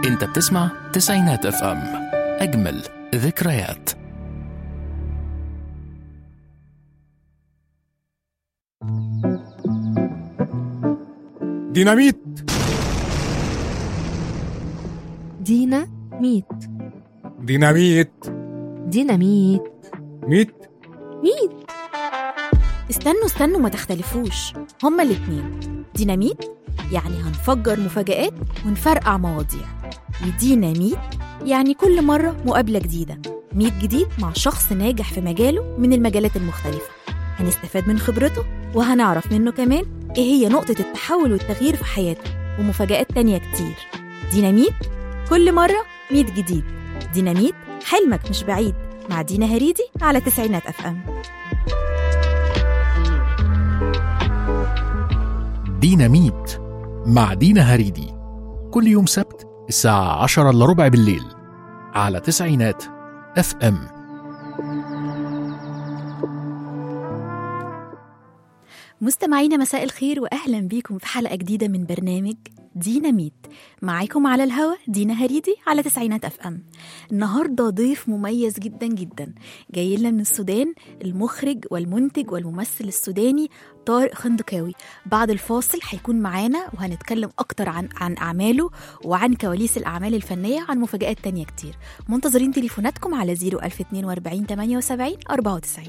انت بتسمع تسعينات اف ام اجمل ذكريات ديناميت دينا ميت ديناميت ديناميت ميت ميت استنوا استنوا ما تختلفوش هما الاتنين ديناميت يعني هنفجر مفاجآت ونفرقع مواضيع وديناميت يعني كل مرة مقابلة جديدة ميت جديد مع شخص ناجح في مجاله من المجالات المختلفة هنستفاد من خبرته وهنعرف منه كمان ايه هي نقطة التحول والتغيير في حياته ومفاجآت تانية كتير ديناميت كل مرة ميت جديد ديناميت حلمك مش بعيد مع دينا هريدي على تسعينات اف ام ديناميت مع دينا هريدي كل يوم سبت الساعة عشرة إلا ربع بالليل على تسعينات اف ام مستمعينا مساء الخير واهلا بيكم في حلقه جديده من برنامج ديناميت معاكم على الهوا دينا هريدي على تسعينات اف ام النهارده ضيف مميز جدا جدا جاي لنا من السودان المخرج والمنتج والممثل السوداني طارق خندقاوي بعد الفاصل هيكون معانا وهنتكلم اكتر عن عن اعماله وعن كواليس الاعمال الفنيه عن مفاجات تانية كتير منتظرين تليفوناتكم على 01042 78 94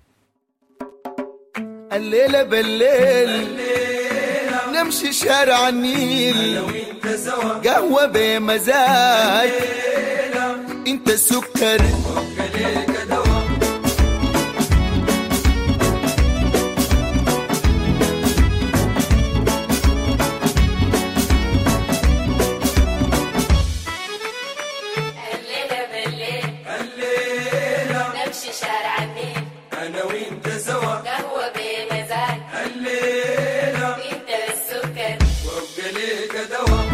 الليلة بالليل نمشي شارع النيل قهوة بمزاج انت السكر الليلة بالليل الليلة نمشي شارع النيل أنا وأنت سوا قهوة بمزاج الليلة أنت السكر وأبقى ليك دوا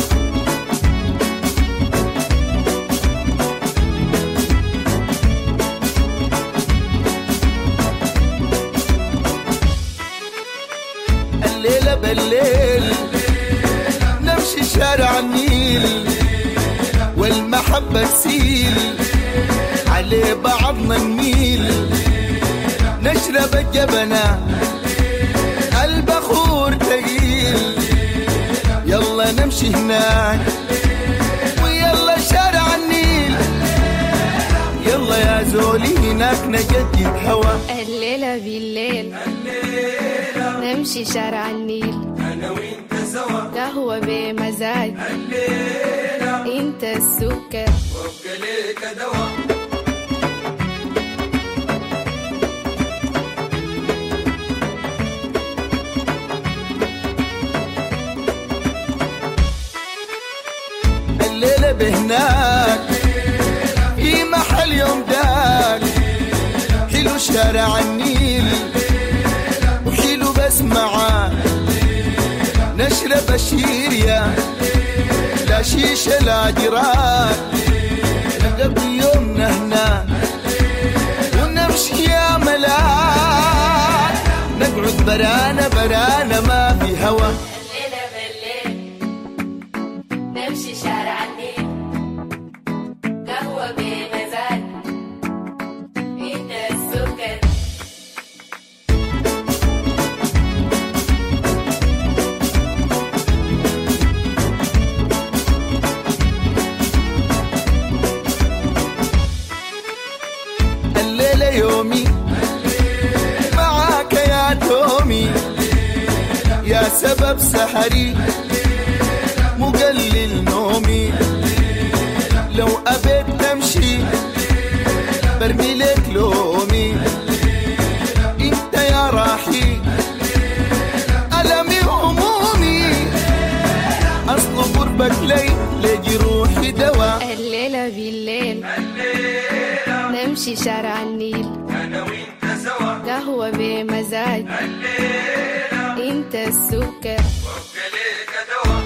الليلة بالليل نمشي شارع النيل والمحبة تسيل على بعضنا نميل نشرب الجبنة البخور تقيل يلا نمشي هناك ويلا شارع النيل يلا يا زولي هناك نجدد هوا الليلة بالليل نمشي شارع النيل أنا وأنت سوا قهوة بمزاج الليلة أنت السكر وأبقى ليك دوا الليلة بهناك في محل يوم داك حلو شارع النيل وحلو بس معاه نشرب الشيريا لا شيشة لا جراك نقضي يومنا هناك ونمشي يا ملاك نقعد برانا برانا ما في هوا الليلة بالليل نمشي شارع النيل قهوة بمزاج انت السكر الليلة يومي معاك يا تومي يا سبب سحري مقلل نومي لو أبيت تمشي برمي لك لومي انت يا راحي ألمي همومي أصل قربك لي لجروحي دواء الليلة بالليل نمشي شارع النيل أنا وأنت سوا قهوة بمزاج الليلة أنت السكر وأبقى ليك دوا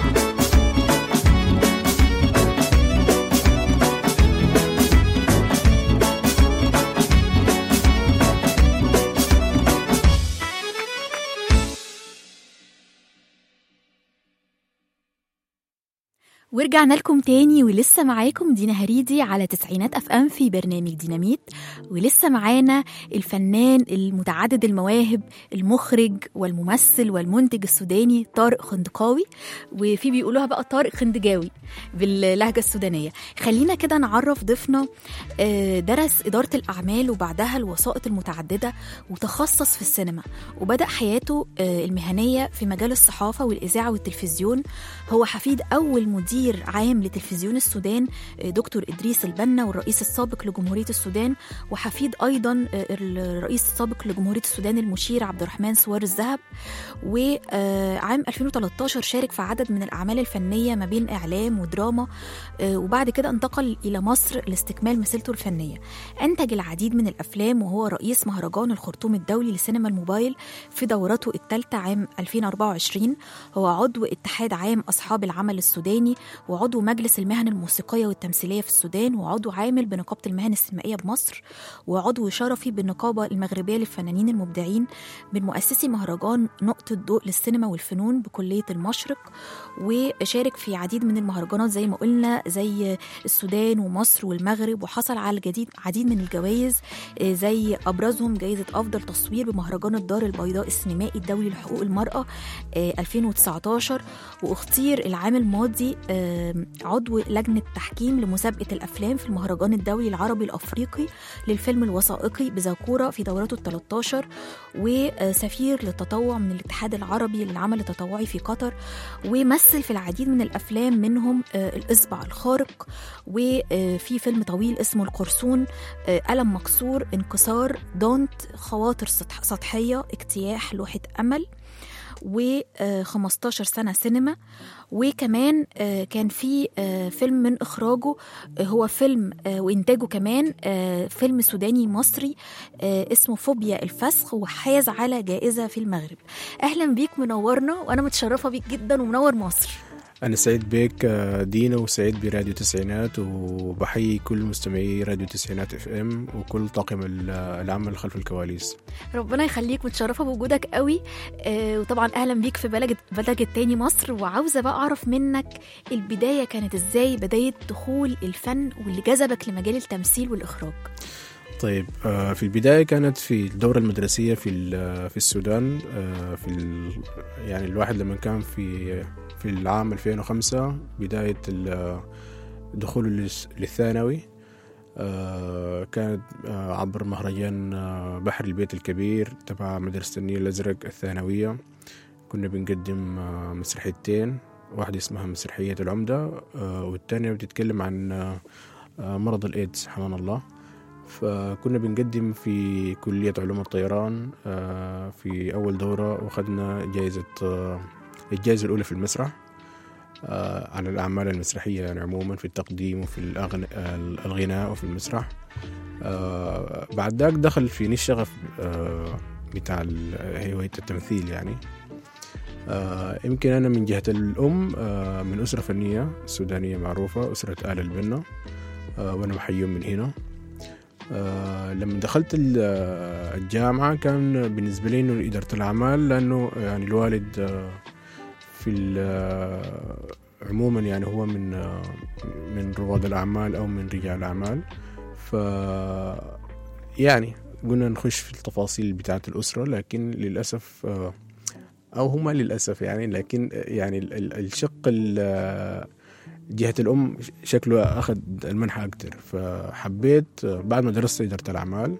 ورجعنا لكم تاني ولسه معاكم دينا هريدي على تسعينات اف ام في برنامج ديناميت ولسه معانا الفنان المتعدد المواهب المخرج والممثل والمنتج السوداني طارق خندقاوي وفي بيقولوها بقى طارق خندجاوي باللهجه السودانيه خلينا كده نعرف ضيفنا آه، درس اداره الاعمال وبعدها الوسائط المتعدده وتخصص في السينما وبدا حياته آه، المهنيه في مجال الصحافه والاذاعه والتلفزيون هو حفيد اول مدير عام لتلفزيون السودان آه، دكتور ادريس البنا والرئيس السابق لجمهوريه السودان وحفيد ايضا آه، الرئيس السابق لجمهوريه السودان المشير عبد الرحمن سوار الذهب وعام 2013 شارك في عدد من الاعمال الفنيه ما بين اعلام ودراما آه، وبعد كده انتقل الى مصر لاستكمال مسيرته الفنيه انتج العديد من الافلام وهو رئيس مهرجان الخرطوم الدولي لسينما الموبايل في دورته الثالثه عام 2024 هو عضو اتحاد عام اصحاب العمل السوداني وعضو مجلس المهن الموسيقيه والتمثيليه في السودان وعضو عامل بنقابه المهن السينمائيه بمصر وعضو شرفي بالنقابه المغربيه للفنانين المبدعين من مؤسسي مهرجان نقطه ضوء للسينما والفنون بكليه المشرق وشارك في عديد من المهرجانات زي ما قلنا زي السودان ومصر والمغرب وحصل على الجديد عديد من الجوائز آه، زي ابرزهم جائزه افضل تصوير بمهرجان الدار البيضاء السينمائي الدولي لحقوق المراه آه، 2019 واختير العام الماضي آه، عضو لجنه تحكيم لمسابقه الافلام في المهرجان الدولي العربي الافريقي للفيلم الوثائقي بذاكوره في دورته ال 13 وسفير للتطوع من الاتحاد العربي للعمل التطوعي في قطر ومثل في العديد من الافلام منهم آه، الاصبع الخارق وفي فيلم طويل اسمه القرصون آه، ألم مكسور انكسار دونت خواطر سطح- سطحية اجتياح لوحة أمل و15 سنة سينما وكمان آه، كان في آه، فيلم من إخراجه آه، هو فيلم آه، وإنتاجه كمان آه، فيلم سوداني مصري آه، اسمه فوبيا الفسخ وحاز على جائزة في المغرب أهلا بيك منورنا وأنا متشرفة بيك جدا ومنور مصر أنا سعيد بك آه، دينا وسعيد براديو تسعينات وبحيي كل مستمعي راديو تسعينات اف ام وكل طاقم ال- العمل خلف الكواليس ربنا يخليك متشرفه بوجودك قوي آه وطبعا اهلا بيك في بلد بلدك التاني مصر وعاوزه بقى اعرف منك البدايه كانت ازاي بدايه دخول الفن واللي جذبك لمجال التمثيل والاخراج طيب آه، في البداية كانت في الدورة المدرسية في ال- في السودان آه، في ال- يعني الواحد لما كان في في العام 2005 بداية ال- دخوله للس- للثانوي آه، كانت آه، عبر مهرجان آه، بحر البيت الكبير تبع مدرسة النيل الأزرق الثانوية كنا بنقدم آه، مسرحيتين واحدة اسمها مسرحية العمدة آه، والتانية بتتكلم عن آه، آه، مرض الإيدز حمان الله فكنا بنقدم في كلية علوم الطيران آه، في أول دورة وأخذنا جائزة آه، الجائزة الأولى في المسرح آه، على الأعمال المسرحية يعني عموما في التقديم وفي الأغن... الغناء وفي المسرح آه، بعد ذاك دخل فيني الشغف آه، بتاع ال- هواية التمثيل يعني آه، يمكن أنا من جهة الأم آه، من أسرة فنية سودانية معروفة أسرة آل البنا آه، وأنا بحييهم من هنا آه، لما دخلت ال- آه، الجامعة كان بالنسبة لي إنه إدارة الأعمال لأنه يعني الوالد آه، في ال- آه، عموما يعني هو من آه، من رواد الأعمال أو من رجال الأعمال ف يعني قلنا نخش في التفاصيل بتاعة الأسرة لكن للأسف آه، أو هما للأسف يعني لكن آه، يعني ال- ال- الشق ال- آه، جهة الأم شكله أخذ المنحى أكتر فحبيت آه، بعد ما درست إدارة الأعمال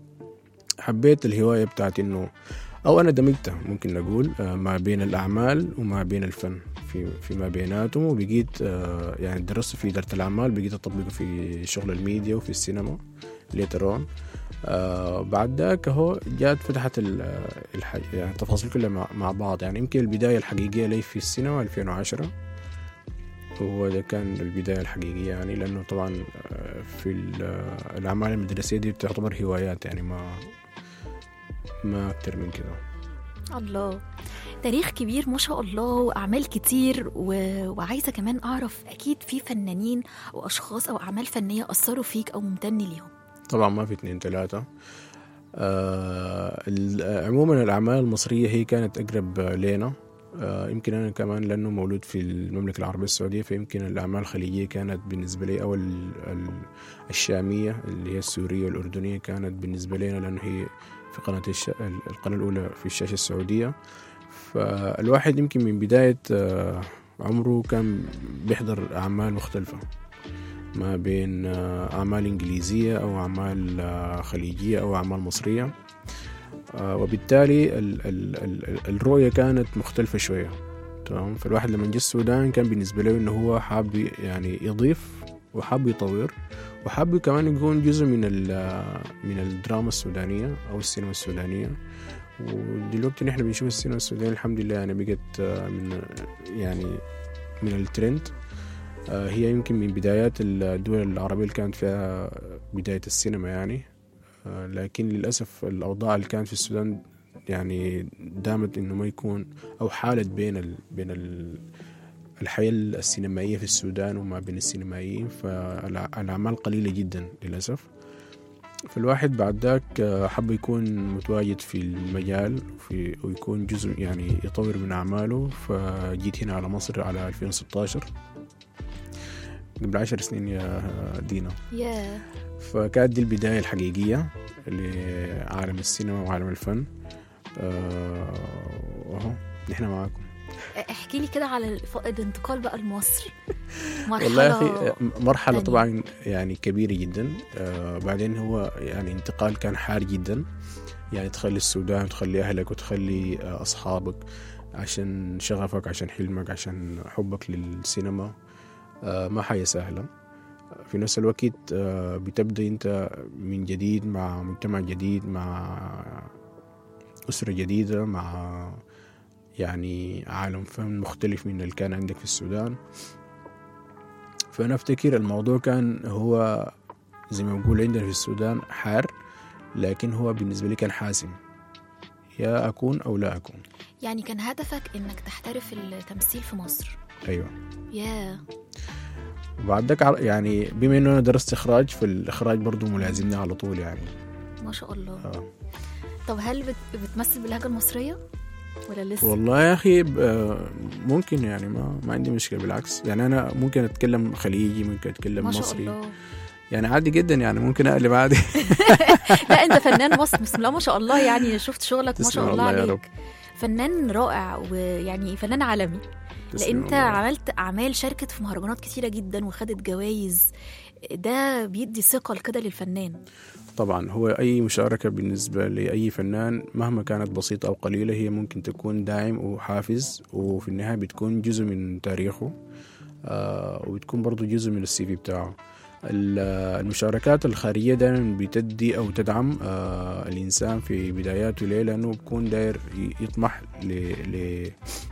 حبيت الهواية بتاعت إنه أو أنا دمجتها ممكن نقول آه، ما بين الأعمال وما بين الفن في فيما بيناتهم وبقيت آه، يعني درست في إدارة الأعمال بقيت أطبقه في شغل الميديا وفي السينما ليترون آه بعد ذاك هو جات فتحت ال- الح... يعني التفاصيل كلها مع, مع بعض يعني يمكن البداية الحقيقية لي في السينما 2010 وهو ده كان البداية الحقيقية يعني لأنه طبعا آه، في ال- آه، الأعمال المدرسية دي بتعتبر هوايات يعني ما ما أكتر من كده الله تاريخ كبير ما شاء الله واعمال كتير و... وعايزه كمان اعرف اكيد في فنانين واشخاص او اعمال فنيه اثروا فيك او ممتن ليهم طبعا ما في اتنين تلاتة آه ال- عموما الأعمال المصرية هي كانت أقرب لينا آه، يمكن أنا كمان لأنه مولود في المملكة العربية السعودية فيمكن الأعمال الخليجية كانت بالنسبة لي أو ال- ال- الشامية اللي هي السورية والأردنية كانت بالنسبة لنا لأنه هي في قناة الش... القناة الأولى في الشاشة السعودية فالواحد يمكن من بداية آه، عمره كان بيحضر أعمال مختلفة ما بين آه، أعمال إنجليزية أو أعمال آه، خليجية أو أعمال مصرية آه، وبالتالي ال ال ال الرؤية كانت مختلفة شوية تمام فالواحد لما جه السودان كان بالنسبة له إنه هو حاب ي- يعني يضيف وحاب يطور وحاب كمان يكون جزء من ال- من الدراما السودانية أو السينما السودانية ودلوقتي نحن بنشوف السينما السودانية الحمد لله يعني بقت آه، من يعني من الترند آه، هي يمكن من بدايات الدول العربية اللي كانت فيها بداية السينما يعني آه، لكن للأسف الأوضاع اللي كانت في السودان يعني دامت إنه ما يكون أو حالت بين ال بين ال الحياة السينمائية في السودان وما بين السينمائيين فالأعمال قليلة جدا للأسف فالواحد بعد ذاك آه، حب يكون متواجد في المجال في ويكون جزء يعني يطور من أعماله فجيت هنا على مصر على 2016 قبل عشر سنين يا دينا يا فكانت دي البداية الحقيقية لعالم السينما وعالم الفن آه، وأهو نحن معاكم احكي لي كده على الف- الانتقال بقى لمصر مرحلة والله يا أخي مرحلة تانية. طبعا يعني كبيرة جدا آه بعدين هو يعني انتقال كان حار جدا يعني تخلي السودان وتخلي أهلك وتخلي آه أصحابك عشان شغفك عشان حلمك عشان حبك للسينما آه ما حاجة سهلة في نفس الوقت آه بتبدأ أنت من جديد مع مجتمع جديد مع أسرة جديدة مع يعني عالم فن مختلف من اللي كان عندك في السودان فأنا أفتكر الموضوع كان هو زي ما بقول عندنا في السودان حار لكن هو بالنسبة لي كان حاسم يا أكون أو لا أكون يعني كان هدفك انك تحترف التمثيل في مصر أيوة يا وبعد ذاك ع- يعني بما إنه أنا درست إخراج فالإخراج برضو ملازمني على طول يعني ما شاء الله آه. طب هل بت... بتمثل باللهجة المصرية ولا لسه والله يا أخي ب- آه، ممكن يعني ما ما عندي مشكلة بالعكس يعني أنا ممكن أتكلم خليجي ممكن أتكلم ما شاء مصري الله يعني عادي جدا يعني ممكن أقلب عادي لا انت فنان مصر بسم الله ما شاء الله يعني شفت شغلك ما تسلم شاء الله الله يا عليك رب. فنان رائع ويعني فنان عالمي تسلم لان انت الله. عملت اعمال شاركت في مهرجانات كتيره جدا وخدت جوائز ده بيدي ثقل كده للفنان طبعا هو أي مشاركة بالنسبة لأي فنان مهما كانت بسيطة أو قليلة هي ممكن تكون داعم وحافز وفي النهاية بتكون جزء من تاريخه آه وبتكون برضو جزء من السي في بتاعه ال- المشاركات الخارجية دائما بتدي أو تدعم آه الإنسان في بداياته ليه لأنه بيكون داير ي- يطمح ل, ل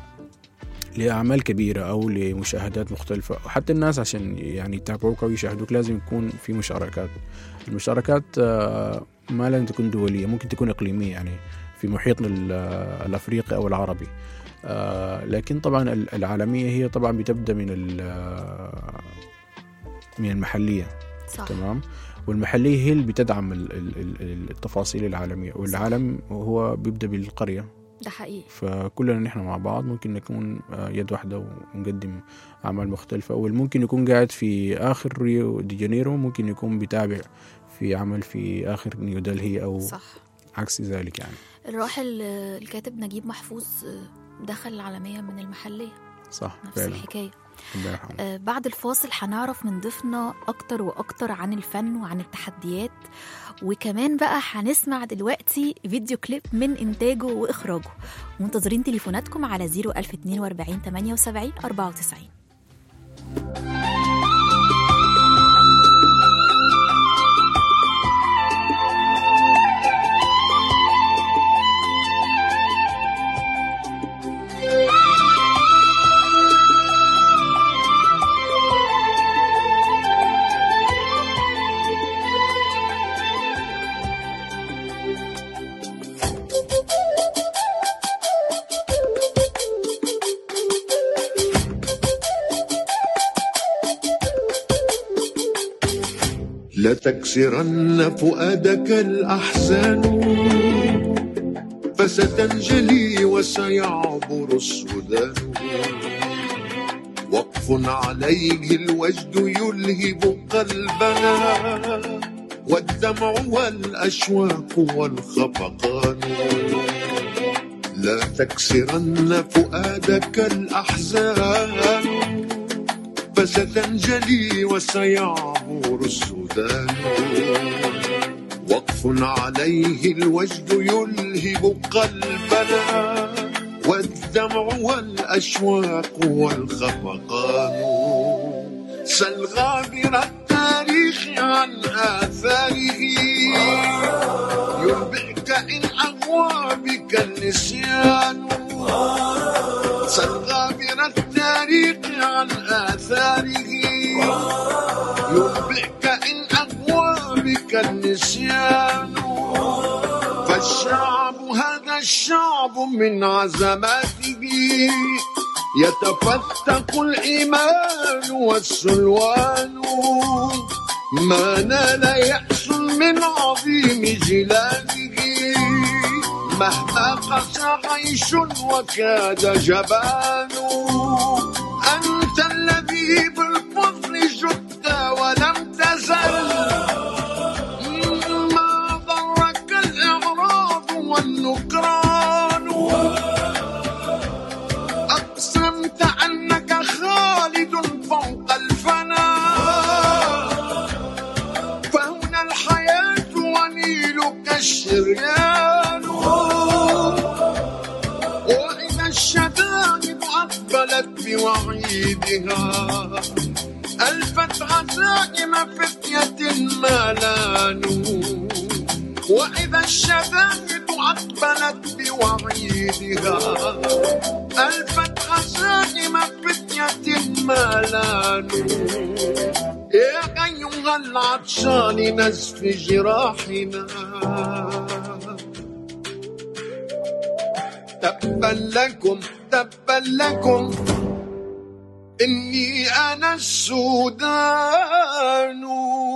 لأعمال كبيرة أو لمشاهدات مختلفة وحتى الناس عشان يعني يتابعوك أو يشاهدوك لازم يكون في مشاركات المشاركات آه، ما لازم تكون دولية ممكن تكون إقليمية يعني في محيطنا ال- الأفريقي أو العربي آه، لكن طبعا ال- العالمية هي طبعا بتبدأ من ال- من المحلية صح تمام والمحلية هي اللي بتدعم ال- ال- ال- التفاصيل العالمية والعالم هو بيبدأ بالقرية ده حقيقي فكلنا نحن مع بعض ممكن نكون آه، يد واحدة ونقدم أعمال مختلفة والممكن يكون قاعد في آخر ريو دي جانيرو ممكن يكون بيتابع في عمل في آخر نيودلهي أو صح عكس ذلك يعني الراحل آه، الكاتب نجيب محفوظ آه، دخل العالمية من المحلية صح نفس فعلا الحكاية الله يرحمه آه، بعد الفاصل هنعرف من ضيفنا أكتر وأكتر عن الفن وعن التحديات وكمان بقى هنسمع دلوقتي فيديو كليب من إنتاجه وإخراجه منتظرين تليفوناتكم على 01042 78 94 لتكسرن فؤادك الأحزان فستنجلي وسيعبر السودان وقف عليه الوجد يلهب قلبنا والدمع والأشواق والخفقان لا تكسرن فؤادك الأحزان فستنجلي وسيعبر السودان وقف عليه الوجد يلهب قلبنا والدمع والأشواق والخفقان سل غابر التاريخ عن آثاره ينبئك إن أغوى بك النسيان سل غابر التاريخ عن آثاره ينبئك إن أغوى بك النسيان فالشعب هذا الشعب من عزماته يتفتق الإيمان والسلوان ما نال يأس من عظيم جلاله مهما قسى عيش وكاد جبان أنت الذي بالفضل جدت ولم تزل ما ضرك الإعراض والنكران أقسمت أنك خالد فوق الفناء فهنا الحياة ونيلك الشريان وإذا الشدائد أقبلت بوعيدها ألفت عزائم فتية ما لانوا وإذا الشدائد أقبلت بوعيدها ألفت عزائم فتية ما لانوا يا أيها العطشان نزف جراحنا تبا لكم تبا لكم إني أنا السودان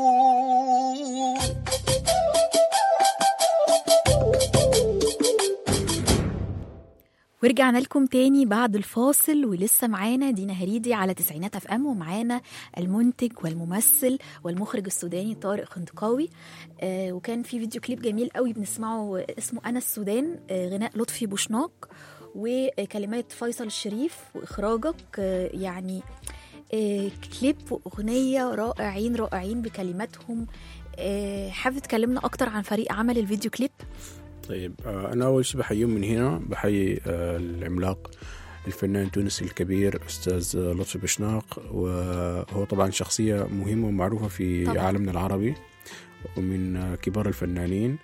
ورجعنا لكم تاني بعد الفاصل ولسه معانا دينا هريدي على تسعينات اف ام ومعانا المنتج والممثل والمخرج السوداني طارق خندقاوي آه وكان في فيديو كليب جميل قوي بنسمعه اسمه انا السودان آه غناء لطفي بوشناق وكلمات فيصل الشريف واخراجك آه يعني آه كليب واغنيه رائعين رائعين بكلماتهم آه حابب تكلمنا اكتر عن فريق عمل الفيديو كليب طيب آه، أنا أول شيء بحييهم من هنا بحيي آه، العملاق الفنان التونسي الكبير أستاذ آه، لطفي بشناق وهو طبعا شخصية مهمة ومعروفة في طبعاً. عالمنا العربي ومن آه، كبار الفنانين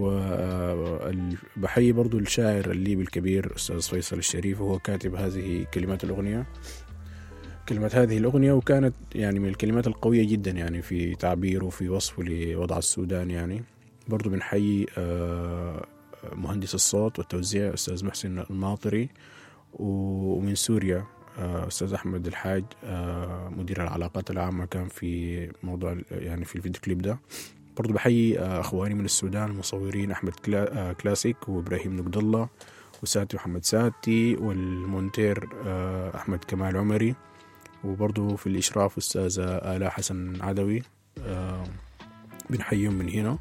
وبحيي برضو الشاعر الليبي الكبير أستاذ فيصل الشريف وهو كاتب هذه كلمات الأغنية كلمات هذه الأغنية وكانت يعني من الكلمات القوية جدا يعني في تعبيره وفي وصفه لوضع السودان يعني برضو بنحيي آه، مهندس الصوت والتوزيع أستاذ محسن الماطري و- ومن سوريا آه، أستاذ أحمد الحاج آه، مدير العلاقات العامة كان في موضوع ال- يعني في الفيديو كليب ده برضو بحيي آه، أخواني من السودان المصورين أحمد كلا- آه، كلاسيك وإبراهيم نقد الله وساتي محمد ساتي والمونتير آه، أحمد كمال عمري وبرضو في الإشراف أستاذة آلاء حسن عدوي آه، بنحييهم من هنا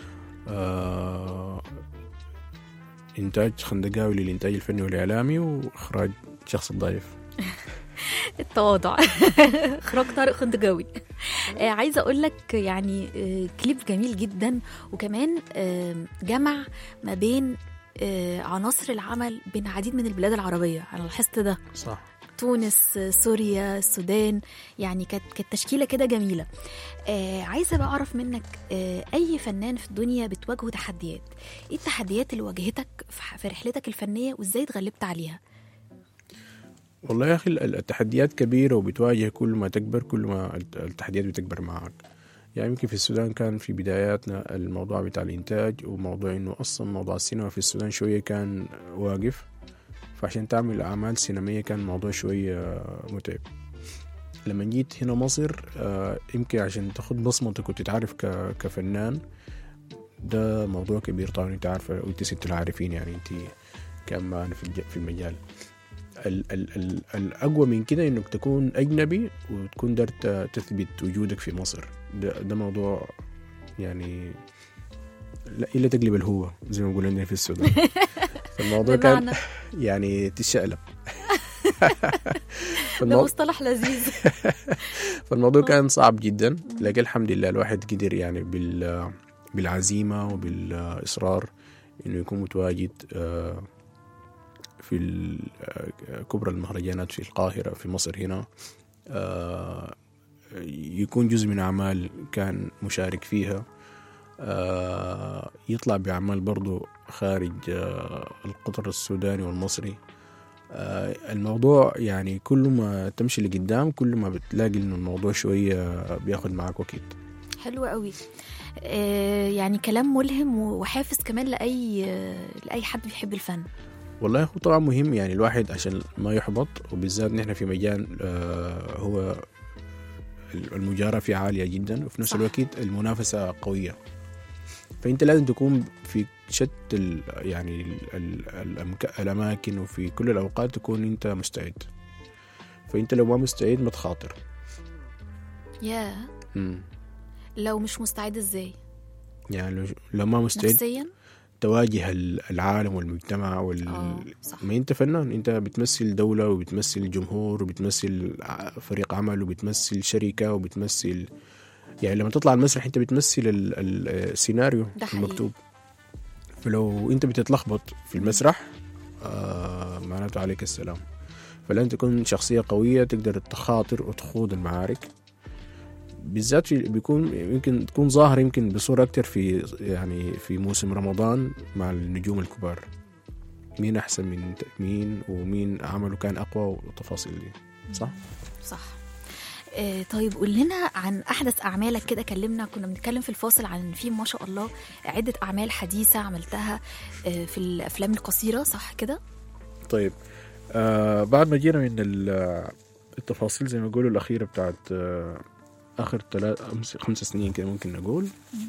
آه، إنتاج خندقاوي للإنتاج الفني والإعلامي وإخراج شخص الضيف التواضع اخراج طارق خندقاوي آه عايزه اقول لك يعني آه كليب جميل جدا وكمان آه جمع ما بين آه عناصر العمل بين عديد من البلاد العربيه انا لاحظت ده صح تونس آه، سوريا السودان يعني كانت كانت تشكيله كده جميله آه عايزه بقى اعرف منك آه اي فنان في الدنيا بتواجهه تحديات ايه التحديات اللي واجهتك في ح- في رحلتك الفنيه وازاي اتغلبت عليها والله يا أخي ال- التحديات كبيرة وبتواجه كل ما تكبر كل ما الت- التحديات بتكبر معك يعني يمكن في السودان كان في بداياتنا الموضوع بتاع الإنتاج وموضوع إنه أصلا موضوع السينما في السودان شوية كان واقف فعشان تعمل أعمال سينمائية كان الموضوع شوية متعب لما جيت هنا مصر آه، يمكن عشان تاخد بصمتك وتتعرف ك- كفنان ده موضوع كبير طبعا انت عارفه وانت ست العارفين يعني انت كان معنا في الج- في المجال ال ال ال الأقوى من كده إنك تكون أجنبي وتكون دارت تثبت وجودك في مصر ده, ده موضوع يعني لا إلا تقلب الهوة زي ما بيقولوا عندنا في السودان فالموضوع كان بمعنى يعني تشقلب ده فالمو... مصطلح لذيذ فالموضوع كان صعب جدا لكن الحمد لله الواحد قدر يعني بال بالعزيمة وبالإصرار إنه يكون متواجد آه، في ال- آه، كبرى المهرجانات في القاهرة في مصر هنا آه، يكون جزء من أعمال كان مشارك فيها آه، يطلع بأعمال برضو خارج آه، القطر السوداني والمصري آه، الموضوع يعني كل ما تمشي لقدام كل ما بتلاقي انه الموضوع شوية بياخد معاك وقت حلو قوي آه يعني كلام ملهم وحافز كمان لاي لاي حد بيحب الفن والله هو طبعا مهم يعني الواحد عشان ما يحبط وبالذات نحن في مجال آه، هو المجارة فيه عالية جدا وفي نفس صح. الوقت المنافسة قوية فأنت لازم تكون في شتى ال- يعني ال- ال- الأمك- الأماكن وفي كل الأوقات تكون أنت مستعد فأنت لو ما مستعد ما تخاطر يا مم. لو مش مستعد ازاي يعني لو- لو ما مستعد نفسيا تواجه ال- العالم والمجتمع وال اه صح ما انت فنان انت بتمثل دولة وبتمثل جمهور وبتمثل ع- فريق عمل وبتمثل شركة وبتمثل يعني لما تطلع على المسرح انت بتمثل ال- ال- السيناريو ده حقيقي. المكتوب فلو انت بتتلخبط في المسرح آه معناته عليك السلام فلازم تكون شخصية قوية تقدر تخاطر وتخوض المعارك بالذات في بيكون يمكن تكون ظاهر يمكن بصورة أكتر في يعني في موسم رمضان مع النجوم الكبار مين أحسن من مين ومين عمله كان أقوى والتفاصيل دي صح؟ صح آه طيب قول لنا عن احدث اعمالك كده كلمنا كنا بنتكلم في الفاصل عن في ما شاء الله عده اعمال حديثه عملتها آه في الافلام القصيره صح كده طيب آه بعد ما جينا من ال- التفاصيل زي ما يقولوا الأخيرة بتاعت آه آخر ثلاث خمس, خمس سنين كده ممكن نقول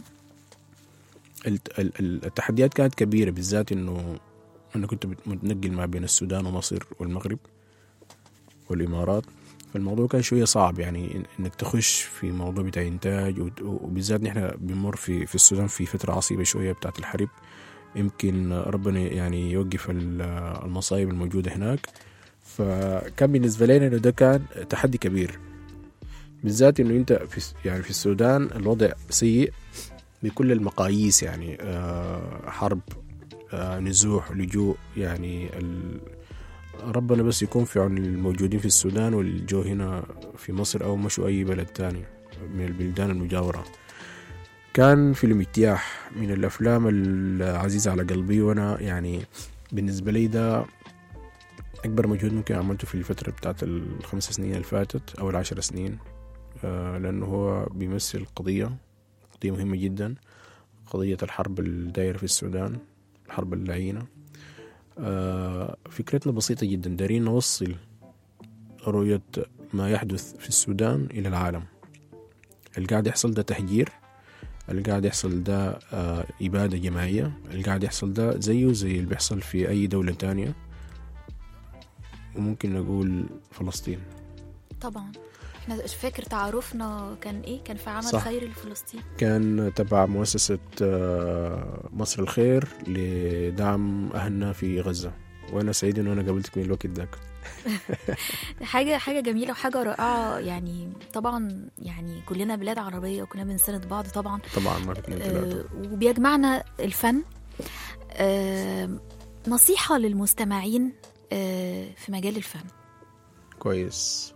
الت- ال- ال- التحديات كانت كبيرة بالذات إنه أنا كنت بت- متنقل ما بين السودان ومصر والمغرب والإمارات فالموضوع كان شوية صعب يعني إن- إنك تخش في موضوع بتاع إنتاج وت- وبالذات نحن بنمر في في السودان في فترة عصيبة شوية بتاعت الحرب يمكن ربنا يعني يوقف ال- المصايب الموجودة هناك فكان بالنسبة لنا إنه ده كان تحدي كبير بالذات إنه أنت في الس- يعني في السودان الوضع سيء بكل المقاييس يعني آه، حرب آه، نزوح لجوء يعني ال... ربنا بس يكون في عون الموجودين في السودان والجو هنا في مصر أو مشوا أي بلد تاني من البلدان المجاورة كان فيلم اجتياح من الأفلام العزيزة على قلبي وأنا يعني بالنسبة لي ده أكبر مجهود ممكن عملته في الفترة بتاعت الخمس سنين اللي فاتت أو العشر سنين آه لأنه هو بيمثل قضية قضية مهمة جدا قضية الحرب الدايرة في السودان الحرب اللعينة آه فكرتنا بسيطة جدا دارين نوصل رؤية ما يحدث في السودان إلى العالم اللي قاعد يحصل ده تهجير اللي قاعد يحصل ده آه إبادة جماعية اللي قاعد يحصل ده زيه زي اللي بيحصل في أي دولة تانية وممكن نقول فلسطين طبعا احنا فاكر تعارفنا كان ايه كان في عمل صح. خيري لفلسطين كان تبع مؤسسة آه، مصر الخير لدعم أهلنا في غزة وأنا سعيد إنه أنا قابلتك من الوقت ذاك حاجه حاجه جميله وحاجه رائعه يعني طبعا يعني كلنا بلاد عربيه وكلنا بنساند بعض طبعا طبعا مرة اتنين تلاتة آه، وبيجمعنا الفن آه، نصيحه للمستمعين آه، في مجال الفن كويس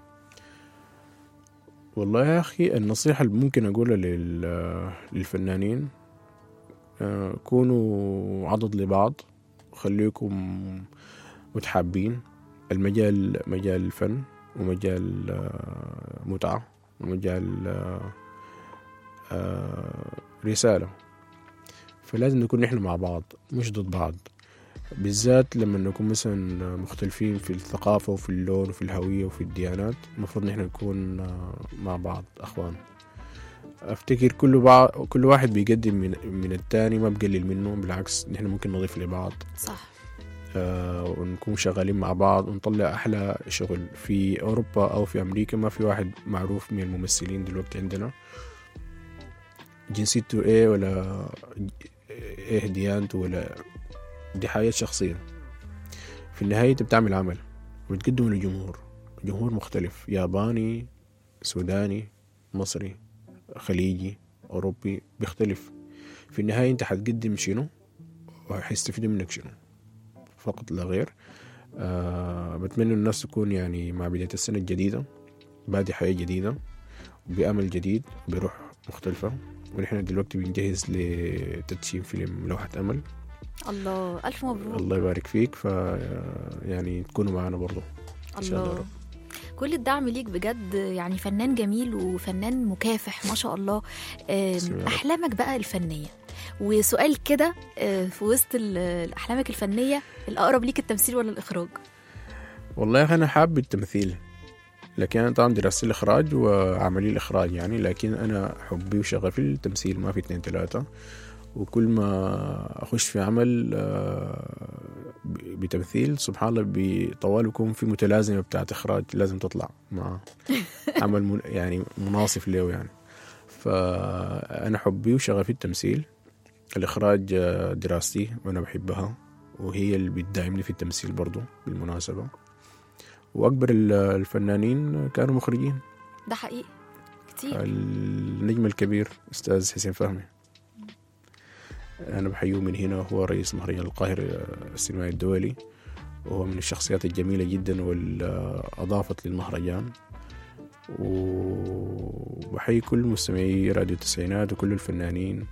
والله يا أخي النصيحة اللي ممكن أقولها لل- للفنانين آه، كونوا عضد لبعض وخليكم متحابين المجال مجال الفن ومجال آه، متعة ومجال آه، آه، رسالة فلازم نكون نحن مع بعض مش ضد بعض بالذات لما نكون مثلا مختلفين في الثقافة وفي اللون وفي الهوية وفي الديانات المفروض نحن نكون آه، مع بعض أخوان أفتكر كل بعض كل واحد بيقدم من من التاني ما بقلل منه بالعكس نحن ممكن نضيف لبعض صح آه، ونكون شغالين مع بعض ونطلع أحلى شغل في أوروبا أو في أمريكا ما في واحد معروف من الممثلين دلوقتي عندنا جنسيته إيه ولا إيه ديانته ولا دي حياة شخصية في النهاية أنت بتعمل عمل وتقدمه للجمهور جمهور مختلف ياباني سوداني مصري خليجي أوروبي بيختلف في النهاية أنت حتقدم شنو وحيستفيدوا منك شنو فقط لا غير آه بتمنى الناس تكون يعني مع بداية السنة الجديدة بادي حياة جديدة بأمل جديد بروح مختلفة ونحن دلوقتي بنجهز لتدشين فيلم لوحة أمل الله الف مبروك الله يبارك فيك ف يعني تكونوا معنا برضو إن شاء الله يا الله رب. كل الدعم ليك بجد يعني فنان جميل وفنان مكافح ما شاء الله آم، بسم الله. احلامك بقى الفنيه وسؤال كده آه، في وسط ال- احلامك الفنيه الاقرب ليك التمثيل ولا الاخراج والله يا أخي أنا حابب التمثيل لكن أنا طبعا درست الإخراج وعملي الإخراج يعني لكن أنا حبي وشغفي التمثيل ما في اتنين تلاتة وكل ما أخش في عمل آه، ب- بتمثيل سبحان الله بطوال يكون في متلازمة بتاعت إخراج لازم تطلع مع عمل من يعني مناصف له يعني فأنا حبي وشغفي التمثيل الإخراج آه، دراستي وأنا بحبها وهي اللي بتدعمني في التمثيل برضو بالمناسبة وأكبر ال- الفنانين كانوا مخرجين ده حقيقي كتير النجم الكبير أستاذ حسين فهمي أنا بحييه من هنا هو رئيس مهرجان القاهرة السينمائي الدولي وهو من الشخصيات الجميلة جدا واللي أضافت للمهرجان وبحيي كل مستمعي راديو التسعينات وكل الفنانين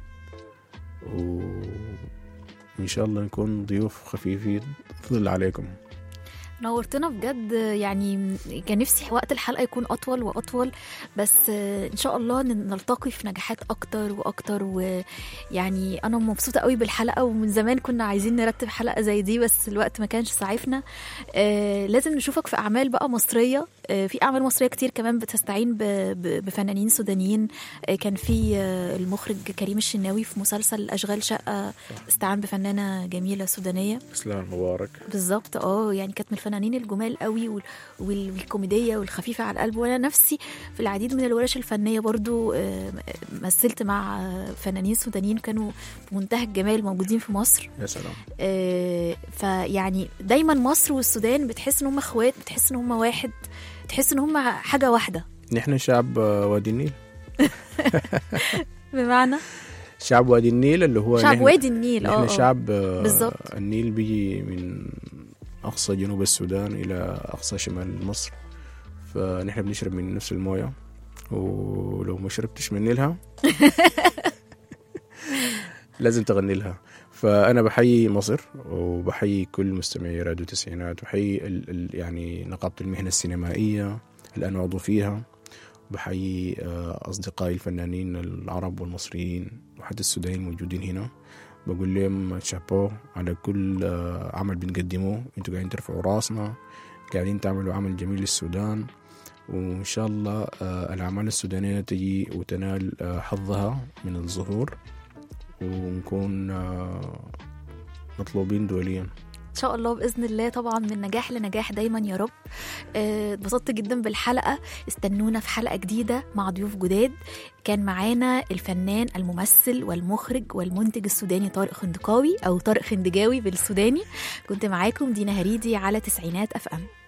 وإن شاء الله نكون ضيوف خفيفين ظل عليكم نورتنا بجد يعني كان نفسي وقت الحلقه يكون اطول واطول بس آه، ان شاء الله ن- نلتقي في نجاحات اكتر واكتر ويعني انا مبسوطه قوي بالحلقه ومن زمان كنا عايزين نرتب حلقه زي دي بس الوقت ما كانش سعفنا آه لازم نشوفك في اعمال بقى مصريه آه في اعمال مصريه كتير كمان بتستعين ب- ب- بفنانين سودانيين آه كان في آه المخرج كريم الشناوي في مسلسل اشغال شقه استعان بفنانه جميله سودانيه إسلام مبارك بالظبط اه يعني كانت من الفنانين الجمال قوي وال- وال- والكوميديه والخفيفه على القلب وانا نفسي في العديد من الورش الفنيه برضو آه، مثلت مع آه، فنانين سودانيين كانوا بمنتهى الجمال موجودين في مصر يا سلام آه، فيعني دايما مصر والسودان بتحس ان هم اخوات بتحس ان هم واحد تحس ان هم حاجه واحده نحن شعب آه، وادي النيل بمعنى شعب وادي النيل اللي هو شعب نحن- وادي النيل اه نحن آه. شعب آه، بالظبط. النيل بيجي من أقصى جنوب السودان إلى أقصى شمال مصر فنحن بنشرب من نفس الموية ولو ما شربتش من نيلها لازم تغني لها فأنا بحيي مصر وبحيي كل مستمعي راديو التسعينات وبحيي ال ال يعني نقابة المهنة السينمائية اللي أنا عضو فيها بحيي آه، أصدقائي الفنانين العرب والمصريين وحتى السودانيين الموجودين هنا بقول لهم شابو على كل آه، عمل بنقدمه انتوا قاعدين ترفعوا راسنا قاعدين تعملوا عمل جميل للسودان وإن شاء الله آه، الأعمال السودانية تجي وتنال آه، حظها من الظهور ونكون آه، مطلوبين دوليا ان شاء الله باذن الله طبعا من نجاح لنجاح دايما يا رب آه، اتبسطت جدا بالحلقه استنونا في حلقه جديده مع ضيوف جداد كان معانا الفنان الممثل والمخرج والمنتج السوداني طارق خندقاوي او طارق خندجاوي بالسوداني كنت معاكم دينا هريدي على تسعينات اف ام